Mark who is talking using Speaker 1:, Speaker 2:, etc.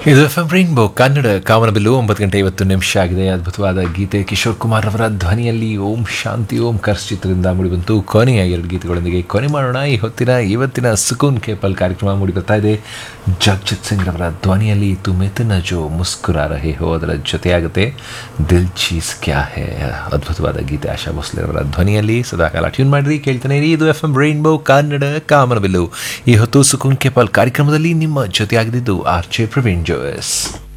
Speaker 1: ಇದು F M rainbow Kannada ಕಾಮನಬಿಲ್ಲು ಒಂಬತ್ತು ಗಂಟೆ ಐವತ್ತು ನಿಮಿಷ ಆಗಿದೆ ಅದ್ಭುತವಾದ ಗೀತೆ ಕಿಶೋರ್ ಕುಮಾರ್ ಅವರ ಧ್ವನಿಯಲ್ಲಿ ಓಂ ಶಾಂತಿ ಓಂ ಕರ್ಸ್ ಚಿತ್ರದಿಂದ ಮೂಡಿಬಂತು ಕೊನೆಯ ಎರಡು ಗೀತೆಗಳೊಂದಿಗೆ ಕೊನೆ ಮಾಡೋಣ ಈ ಹೊತ್ತಿನ ಇವತ್ತಿನ ಸುಕೂನ್ ಕೇಪಲ್ ಕಾರ್ಯಕ್ರಮ ಮೂಡಿ ಬರ್ತಾ ಇದೆ ಜಗ್ಜಿತ್ ಸಿಂಗ್ ಅವರ ಧ್ವನಿಯಲ್ಲಿ ತುಮೆತನ ಜೋ ಮುಸ್ಕುರಾ ರಹೆ ಹೋ ಅದರ ಜೊತೆಯಾಗುತ್ತೆ ದಿಲ್ ಚೀಸ್ ಕ್ಯಾ ಹೇ ಅದ್ಭುತವಾದ ಗೀತೆ ಆಶಾ ಭೋಸ್ಲೆ ಅವರ ಧ್ವನಿಯಲ್ಲಿ ಸದಾಕಾಲ ಟ್ಯೂನ್ ಮಾಡಿರಿ ಕೇಳ್ತಾನೆ ಇರಿ ಇದು ಎಫ್ ಎಂ ರೈನ್ಬೋ ಕನ್ನಡ ಕಾಮನಬಿಲ್ಲು ಈ ಹೊತ್ತು ಸುಕೂನ್ ಕೇಪಲ್ ಕಾರ್ಯಕ್ರಮದಲ್ಲಿ ನಿಮ್ಮ ಜೊತೆಯಾಗದಿದ್ದು ಆರ್ ಜೆ ಪ್ರವೀಣ್ ಜೋಯಸ್